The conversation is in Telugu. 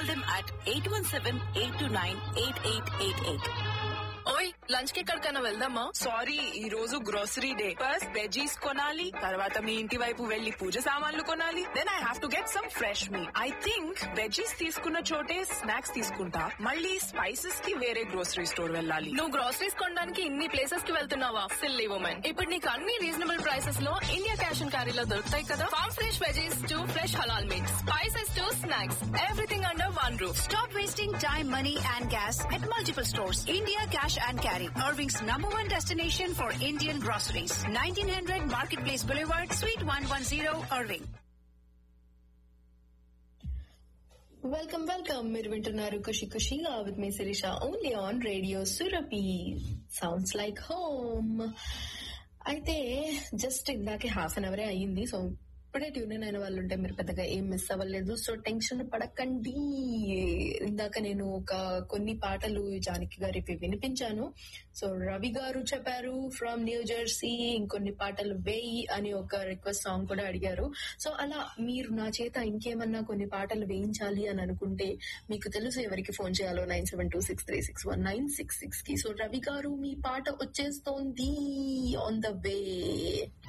Call them at 817-829-8888. ఓయ్ లంచ్ కి ఎక్కడికైనా వెళ్దామా సారీ ఈ రోజు గ్రోసరీ డే ఫస్ట్ వెజీస్ కొనాలి తర్వాత మీ ఇంటి వైపు వెళ్లి పూజ సామాన్లు కొనాలి then I have to get some fresh మీ ఐ థింక్ వెజీస్ తీసుకున్న చోటే స్నాక్స్ తీసుకుంటా మళ్ళీ స్పైసెస్ కి వేరే గ్రోసరీ స్టోర్ వెళ్ళాలి నువ్వు గ్రోసరీస్ కొనడానికి ఇన్ని ప్లేసెస్ కి వెళ్తున్నావా సిల్లీ ఉమెన్ ఇప్పుడు నీకు అన్ని రీజనబుల్ ప్రైసెస్ లో ఇండియా క్యాష్ అండ్ క్యారీలో దొరుకుతాయి కదా farm fresh veggies to fresh halal meat spices to snacks everything under one roof Stop wasting time, money, and gas at multiple stores. India Cash and Carry, Irving's number one destination for Indian groceries. 1900 Marketplace Boulevard, Suite 110, Irving. Welcome welcome మీరు వింటున్నారు ఖుషి ఖుషిగా with me Sirisha only on radio Surabhi sounds like home అయితే జస్ట్ ఇందాకే హాఫ్ అన్ అవరే అయ్యింది సో ఇప్పుడే ట్యూన్ ఇన్ అయిన వాళ్ళు ఉంటే మీరు పెద్దగా ఏం మిస్ అవ్వలేదు సో టెన్షన్ పడకండి ఇందాక నేను ఒక కొన్ని పాటలు జానకి గారికి వినిపించాను సో రవి గారు చెప్పారు ఫ్రమ్ న్యూ జెర్సీ ఇంకొన్ని పాటలు వేయి అని ఒక రిక్వెస్ట్ సాంగ్ కూడా అడిగారు సో అలా మీరు నా చేత ఇంకేమన్నా కొన్ని పాటలు వేయించాలి అని అనుకుంటే మీకు తెలుసు ఎవరికి ఫోన్ చేయాలో nine seven two six three six one nine six six కి సో రవి గారు మీ పాట వచ్చేస్తోంది ఆన్ ద వే